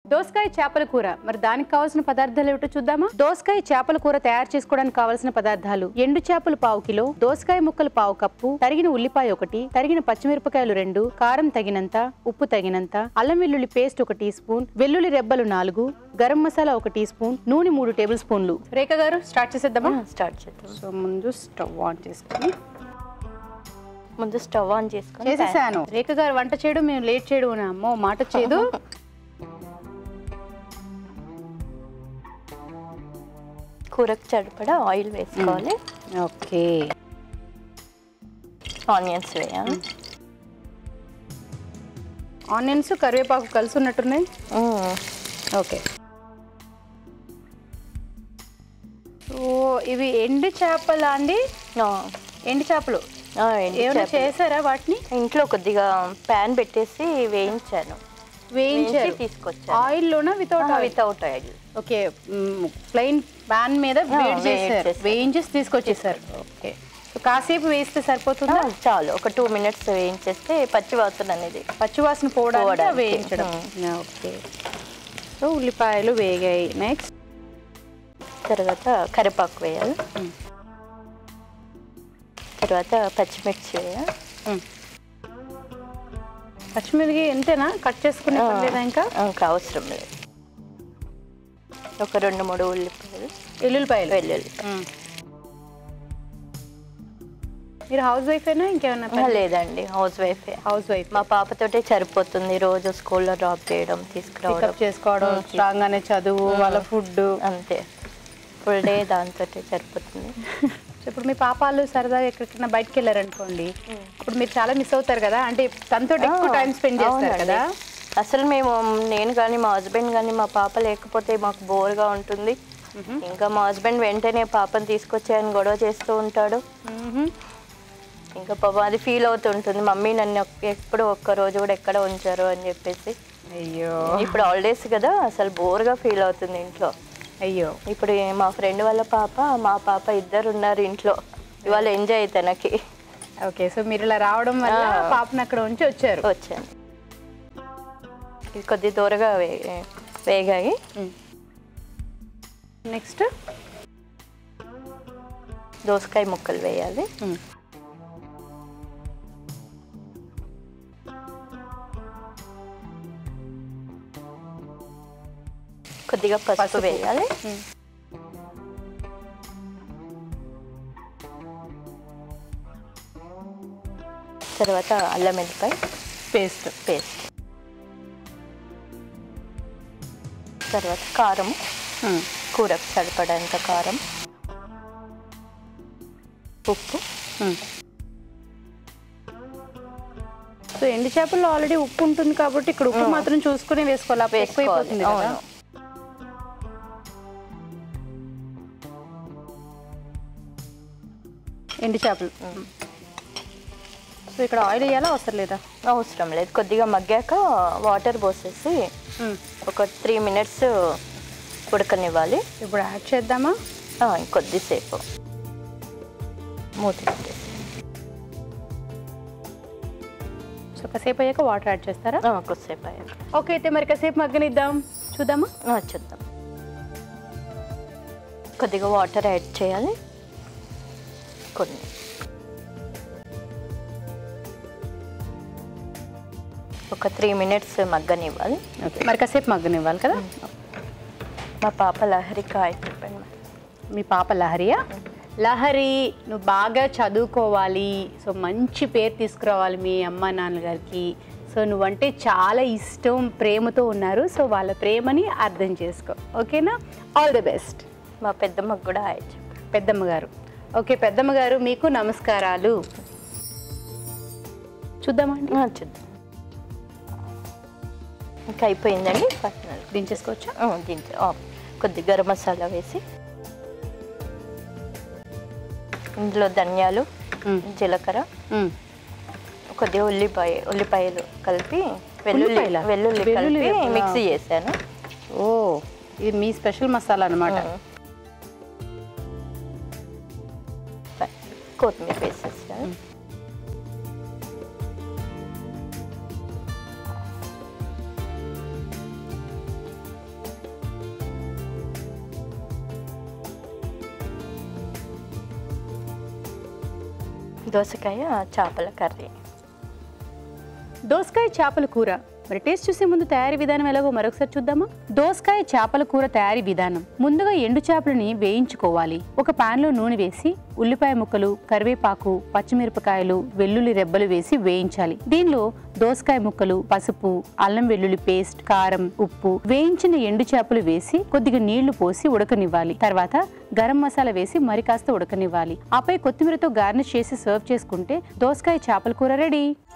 దోసకాయ చేపల కూర మరి దానికి కావాల్సిన పదార్థాలు ఏమిటో చూద్దామా దోసకాయ చేపల కూర తయారు చేసుకోవడానికి కావాల్సిన పదార్థాలు ఎండు చేపలు పావు కిలో దోసకాయ ముక్కలు పావు కప్పు తరిగిన ఉల్లిపాయ ఒకటి తరిగిన పచ్చిమిరపకాయలు రెండు కారం తగినంత ఉప్పు తగినంత అల్లం వెల్లుల్లి పేస్ట్ ఒక టీ స్పూన్ వెల్లుల్లి రెబ్బలు నాలుగు గరం మసాలా ఒక టీ స్పూన్ నూనె మూడు టేబుల్ స్పూన్లు రేఖ గారు స్టార్ట్ చేసేద్దామా స్టార్ట్ చేద్దాం సో ముందు స్టవ్ ఆన్ చేసుకుని ముందు స్టవ్ ఆన్ చేసుకొని చేసేసాను రేఖ గారు వంట చేయడం మేము లేట్ చేయడం అని అమ్మో మాట చేయదు కూరకు సరిపడా ఆయిల్ వేసుకోవాలి ఓకే ఆనియన్స్ వేయాలి ఆనియన్స్ కరివేపాకు కలిసి ఉన్నట్టున్నాయి మ్మ్. ఓకే సో ఇవి ఎండు చేపలా అండి ఆ, ఎండు చేపలు ఆ, ఎండు ఏమైనా చేపలు. చేశారా వాటిని ఇంట్లో కొద్దిగా ప్యాన్ పెట్టేసి వేయించాను వేయించారు వేయించి తీసుకొచ్చాను ఆయిల్లోనా without oil without oil okay plain pan మీద వేడి చేశారు వేయించేసారు. వేయించేసి తీసుకొచ్చేసారు ఓకే సో కాసేపు వేస్తే సరిపోతుందా చాలు ఒక టూ మినిట్స్ వేయించేస్తే పచ్చి వాసన అనేది పచ్చివాసన పోవడానికి పోవడానికి. వేయించడం ఓకే సో ఉల్లిపాయలు వేగాయి నెక్స్ట్ తర్వాత కరివేపాకు వేయాలి తర్వాత పచ్చిమిర్చి వేయాలి పచ్చిమిరపకాయ ఎంతేనా కట్ చేసుకునే పని లేదా ఇంకా ఇంకా అవసరం లేదు ఒక రెండు మూడు ఉల్లిపాయలు ఎల్లుల్లిపాయలు వెల్లుల్లి మీరు హౌస్ వైఫ్ అయినా ఇంకేమన్నా ఆ, లేదండి హౌస్ వైఫే హౌస్ వైఫ్ మా పాపతోటే సరిపోతుంది రోజు స్కూల్లో డ్రాప్ చేయడం తీసుకురావడం పికప్ చేసుకోవడం స్ట్రాంగ్ గానే చదువు వాళ్ళ ఫుడ్ అంతే ఫుల్ డే దాంతో సరిపోతుంది ఇప్పుడు మీ పాపాలు సరదాగా ఎక్కడికైనా బయటకు వెళ్ళారనుకోండి అప్పుడు మీరు చాలా మిస్ అవుతారు కదా అంటే తనతో ఎక్కువ టైం స్పెండ్ చేస్తారు అవునండి. కదా అసలు మేము నేను కానీ మా హస్బెండ్ కానీ మా పాప లేకపోతే మాకు బోర్గా ఉంటుంది ఇంకా మా హస్బెండ్ వెంటనే పాపని తీసుకొచ్చి ఆయన గొడవ చేస్తూ ఉంటాడు మ్మ్. ఇంకా పాపం అది ఫీల్ అవుతుంటుంది మమ్మీ నన్ను ఒక్- ఎప్పుడు ఒక్క రోజు కూడా ఎక్కడ ఉంచారు అని చెప్పేసి అయ్యో ఇప్పుడు హాలిడేస్ కదా అసలు బోర్గా ఫీల్ అవుతుంది ఇంట్లో అయ్యో ఇప్పుడు ఈ మా ఫ్రెండ్ వాళ్ళ పాప మా పాప ఇద్దరు ఉన్నారు ఇంట్లో ఇవాళ ఎంజాయ్ తనకి ఓకే సో మీరు ఇలా రావడం వల్ల ఆ. పాపను అక్కడ ఉంచి వచ్చారు వచ్చాను ఇది కొద్ది దూరగా వే వేగాయి నెక్స్ట్ దోసకాయ ముక్కలు వేయాలి కొద్దిగా పసుపు పసుపు. వేయాలి తర్వాత అల్లం వెల్లిపాయ పేస్ట్ పేస్ట్ తర్వాత కారం కూరకు సరిపడంత కారం ఉప్పు సో ఎండు చేపల్లో ఆల్రెడీ ఉప్పు ఉంటుంది కాబట్టి ఇక్కడ ఉప్పు మాత్రం చూసుకుని వేసుకోవాలి అప్పుడు ఎక్కువైపోతుంది కదా అవును ఎండు చేపలు సో ఇక్కడ ఆయిల్ వేయాలా అవసరం లేదా అవసరం లేదు కొద్దిగా మగ్గాక వాటర్ పోసేసి ఒక త్రీ మినిట్స్ ఉడకనివ్వాలి ఇప్పుడు యాడ్ చేద్దామా ఆ, ఇంకొద్దిసేపు మూత పెట్టేసి సో కాసేపు అయ్యాక వాటర్ యాడ్ చేస్తారా ఆ, కొద్దిసేపు అయ్యాక ఓకే అయితే మరి కాసేపు మగ్గనిద్దాం చూద్దామా ఆ, చూద్దాం కొద్దిగా వాటర్ యాడ్ చేయాలి కొన్ని ఒక త్రీ మినిట్స్ మగ్గనివ్వాలి ఓకే మరి కాసేపు మగ్గనివ్వాలి కదా మా పాప లహరిక చెప్పండి మరి. మీ పాప లహరియా లహరి నువ్వు బాగా చదువుకోవాలి సో మంచి పేరు తీసుకురావాలి మీ అమ్మ నాన్నగారికి సో నువ్వంటే చాలా ఇష్టం ప్రేమతో ఉన్నారు సో వాళ్ళ ప్రేమని అర్థం చేసుకో ఓకేనా ఆల్ ది బెస్ట్ మా పెద్దమ్మకు కూడా హాయ్ చెప్పండి పెద్దమ్మ గారు ఓకే పెద్దమ్మ గారు మీకు నమస్కారాలు చూద్దామండి ఆ, చూద్దాం ఇంకా అయిపోయిందండి పట్నాలు దించేసుకోవచ్చా దీంట్లో ఆ, కొద్ది గరం మసాలా వేసి ఇందులో ధనియాలు మ్మ్. జీలకర్ర మ్మ్. కొద్దిగా ఉల్లిపాయ ఉల్లిపాయలు కలిపి వెల్లుల్లి ఉల్లిపాయలా? వెల్లుల్లి వెల్లుల్లి కలిపి రెబ్బలా? మిక్సీ చేశాను ఓ ఇది మీ స్పెషల్ మసాలా అనమాట కొత్తిమీర వేసేసాను దోసకాయ చేపల కర్రీ దోసకాయ చేపల కూర మరి టేస్ట్ చూసే ముందు తయారీ విధానం ఎలాగో మరొకసారి చూద్దామా దోసకాయ చేపల కూర తయారీ విధానం ముందుగా ఎండు చేపలని వేయించుకోవాలి ఒక పాన్ లో నూనె వేసి ఉల్లిపాయ ముక్కలు కరివేపాకు పచ్చిమిరపకాయలు వెల్లుల్లి రెబ్బలు వేసి వేయించాలి దీనిలో దోసకాయ ముక్కలు పసుపు అల్లం వెల్లుల్లి పేస్ట్ కారం ఉప్పు వేయించిన ఎండు చేపలు వేసి కొద్దిగా నీళ్లు పోసి ఉడకనివ్వాలి తర్వాత గరం మసాలా వేసి మరి కాస్త ఉడకనివ్వాలి ఆపై కొత్తిమీరతో గార్నిష్ చేసి సర్వ్ చేసుకుంటే దోసకాయ చేపల కూర రెడీ